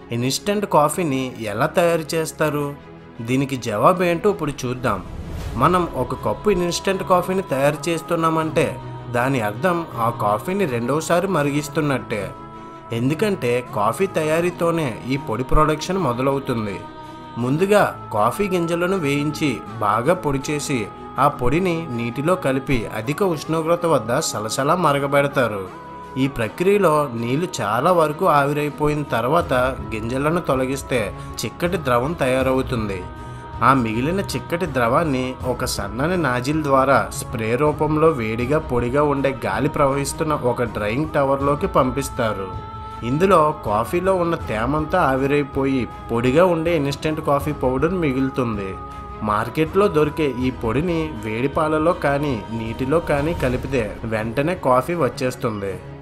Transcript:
instant కాఫీని ఎలా తయారు చేస్తారు దీనికి జవాబు ఏంటో ఇప్పుడు చూద్దాం మనం ఒక కప్పు ఇన్స్టెంట్ కాఫీని తయారు చేస్తున్నామంటే దాని అర్థం ఆ కాఫీని రెండవసారి మరిగిస్తున్నట్టే ఎందుకంటే కాఫీ తయారీతోనే ఈ పొడి ప్రొడక్షన్ మొదలవుతుంది ముందుగా కాఫీ గింజలను వేయించి బాగా పొడి చేసి ఆ పొడిని నీటిలో కలిపి అధిక ఉష్ణోగ్రత వద్ద సలసలా మరగబెడతారు ఈ ప్రక్రియలో నీళ్లు చాలా వరకు ఆవిరైపోయిన తర్వాత గింజలను తొలగిస్తే చిక్కటి ద్రవం తయారవుతుంది ఆ మిగిలిన చిక్కటి ద్రవాన్ని ఒక సన్నని నాజిల్ ద్వారా స్ప్రే రూపంలో వేడిగా పొడిగా ఉండే గాలి ప్రవహిస్తున్న ఒక డ్రైయింగ్ టవర్లోకి పంపిస్తారు ఇందులో కాఫీలో ఉన్న తేమంతా ఆవిరైపోయి పొడిగా ఉండే ఇన్స్టెంట్ కాఫీ పౌడర్ మిగులుతుంది మార్కెట్లో దొరికే ఈ పొడిని వేడి పాలలో కానీ నీటిలో కానీ కలిపితే వెంటనే కాఫీ వచ్చేస్తుంది